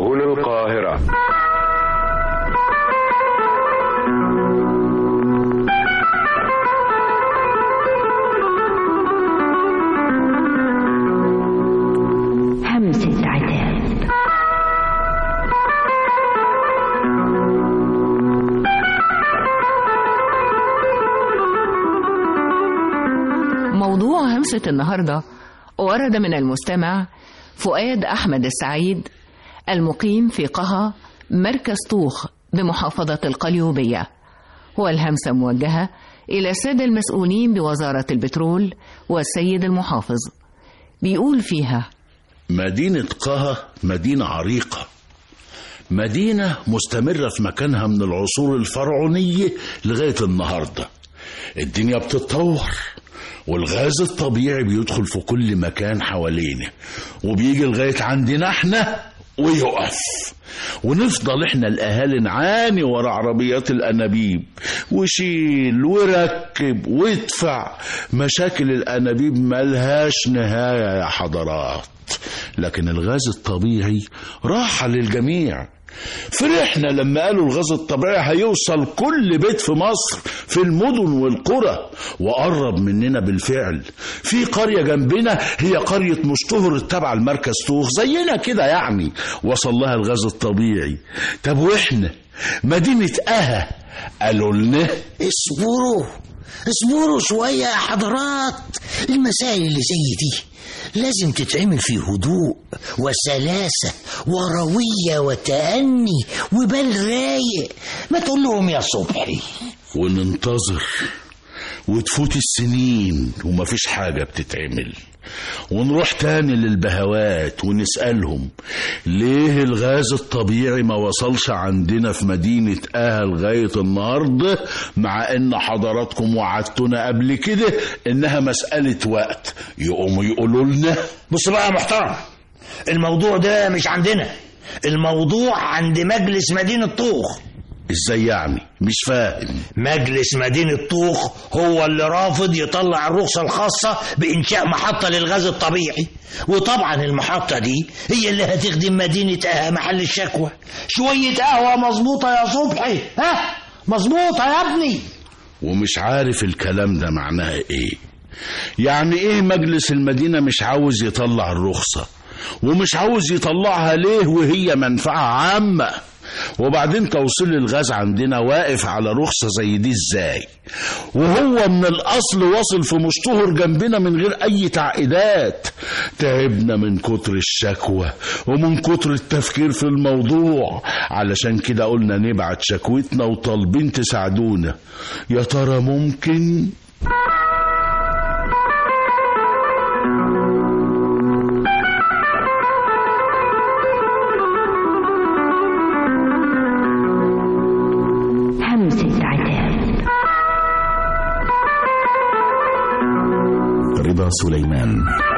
هنا القاهرة همسة عتاب موضوع همسة النهاردة ورد من المستمع فؤاد أحمد السعيد المقيم في قها مركز طوخ بمحافظة القليوبية والهمسة موجهة إلى السادة المسؤولين بوزارة البترول والسيد المحافظ بيقول فيها مدينة قها مدينة عريقة مدينة مستمرة في مكانها من العصور الفرعونية لغاية النهاردة الدنيا بتتطور والغاز الطبيعي بيدخل في كل مكان حوالينا وبيجي لغاية عندنا احنا ويقف ونفضل احنا الاهالي نعاني ورا عربيات الانابيب وشيل وركب وادفع مشاكل الانابيب ملهاش نهايه يا حضرات لكن الغاز الطبيعي راحه للجميع فرحنا لما قالوا الغاز الطبيعي هيوصل كل بيت في مصر في المدن والقرى وقرب مننا بالفعل في قرية جنبنا هي قرية مشتهر تبع المركز طوخ زينا كده يعني وصل لها الغاز الطبيعي طب واحنا مدينة أها قالوا لنا اصبروا اصبروا شوية يا حضرات المسائل اللي زي دي لازم تتعمل في هدوء وسلاسة وروية وتأني وبال رايق ما تقول لهم يا صبحي وننتظر وتفوت السنين ومفيش حاجة بتتعمل ونروح تاني للبهوات ونسألهم ليه الغاز الطبيعي ما وصلش عندنا في مدينة آها لغاية النهاردة مع ان حضراتكم وعدتنا قبل كده انها مسألة وقت يقوموا يقولوا لنا بص بقى يا محترم الموضوع ده مش عندنا الموضوع عند مجلس مدينة طوخ ازاي يعني مش فاهم مجلس مدينة طوخ هو اللي رافض يطلع الرخصة الخاصة بإنشاء محطة للغاز الطبيعي وطبعا المحطة دي هي اللي هتخدم مدينة أها محل الشكوى شوية قهوة مظبوطة يا صبحي ها مظبوطة يا ابني ومش عارف الكلام ده معناه ايه يعني ايه مجلس المدينة مش عاوز يطلع الرخصة ومش عاوز يطلعها ليه وهي منفعة عامة وبعدين توصيل الغاز عندنا واقف على رخصة زي دي ازاي وهو من الاصل واصل في مشتهر جنبنا من غير اي تعقيدات تعبنا من كتر الشكوى ومن كتر التفكير في الموضوع علشان كده قلنا نبعت شكوتنا وطالبين تساعدونا يا ترى ممكن همسة عتاب رضا سليمان